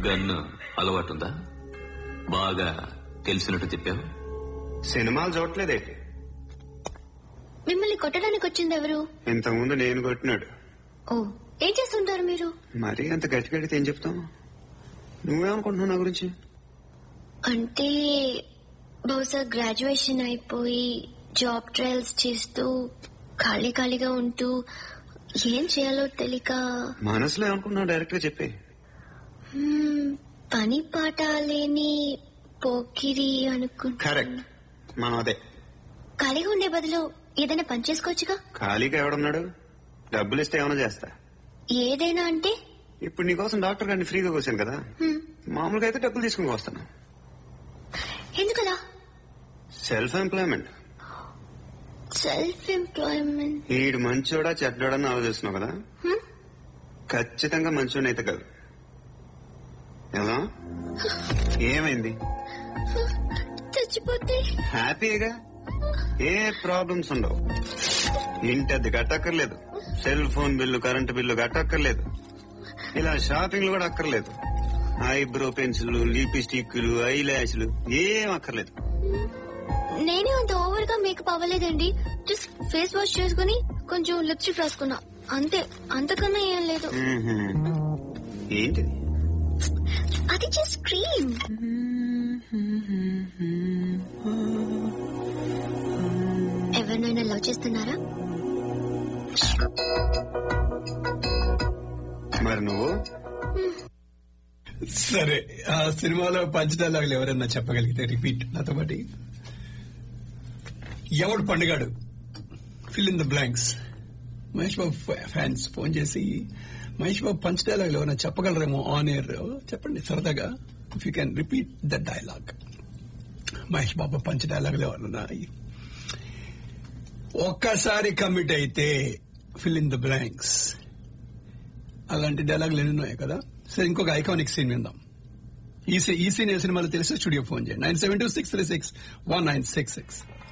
Gun అలవాటుందా బాగా తెలిసినట్టు చెప్పావు సినిమాలు చూడట్లేదే మిమ్మల్ని కొట్టడానికి వచ్చింది ఎవరు ఇంతకుముందు నేను కొట్టినాడు ఓ ఏం చేస్తుంటారు మీరు మరీ అంత గట్టి గడితే ఏం చెప్తావు నువ్వేమనుకుంటున్నావు నా గురించి అంటే బహుశా గ్రాడ్యుయేషన్ అయిపోయి జాబ్ ట్రయల్స్ చేస్తూ ఖాళీ ఖాళీగా ఉంటూ ఏం చేయాలో తెలియక మనసులో ఏమనుకుంటున్నావు డైరెక్ట్ గా చెప్పే hmm, పని పాట లేని పోకిరి అనుకుంటా కరెక్ట్ మనం అదే ఖాళీగా ఉండే బదులు ఏదైనా పని చేసుకోవచ్చుగా ఖాళీగా ఎవడున్నాడు డబ్బులు ఇస్తే ఏమైనా చేస్తా ఏదైనా అంటే ఇప్పుడు నీకోసం డాక్టర్ గారిని ఫ్రీగా కూర్చాను కదా hmm, మామూలుగా అయితే డబ్బులు తీసుకుని వస్తాను ఎందుకలా సెల్ఫ్ ఎంప్లాయ్మెంట్ సెల్ఫ్ ఎంప్లాయ్మెంట్ ఈడు మంచోడా చెడ్డోడని ఆలోచిస్తున్నావు కదా Hmm? ఖచ్చితంగా మంచోడని అయితే కాదు ఎలా ఏమైంది చచ్చిపోతే హ్యాపీగా ఏ ప్రాబ్లమ్స్ ఉండవు ఇంటి అద్దె కట్టక్కర్లేదు cell phone bill current bill కట్టక్కర్లేదు ఇలా షాపింగ్లు కూడా అక్కర్లేదు ఐబ్రో పెన్సిల్ లిప్స్టిక్లు ఐ ల్యాష్లు ఏం అక్కర్లేదు నేనే అంత ఓవర్ గా మేకప్ అవ్వలేదండి జస్ట్ ఫేస్ వాష్ చేసుకుని కొంచెం లిప్స్టిక్ రాసుకున్నా అంతే అంతకన్నా ఏం లేదు మ్మ్హ్మ్. ఏంటిది అది జస్ట్ క్రీమ్ ఎవరినైనా లవ్ చేస్తున్నారా మరి నువ్వు సరే ఆ సినిమాలో పంచ డైలాగులు ఎవరైనా చెప్పగలిగితే రిపీట్ నాతో పాటి ఎవడు పండుగాడు fill in the blanks Mahesh Babu fans phone చేసి మహేష్ బాబు పంచ డైలాగులు ఎవరైనా చెప్పగలరేమో ఆన్ ఎయిర్ చెప్పండి సరదాగా if you can repeat the dialogue Mahesh Babu పంచ డైలాగులు ఎవరన్నా ఒక్కసారి కమిట్ అయితే ఫిల్ ఇన్ ద బ్లాంక్స్ అలాంటి డైలాగులు ఎన్ని ఉన్నాయి కదా సరే ఇంకొక ఐకానిక్ సీన్ విందాం ఈ సీ- ఈ సీన్ ఏ సినిమాలో తెలిస్తే స్టూడియో ఫోన్ చేయండి nine seven two six three six one nine six six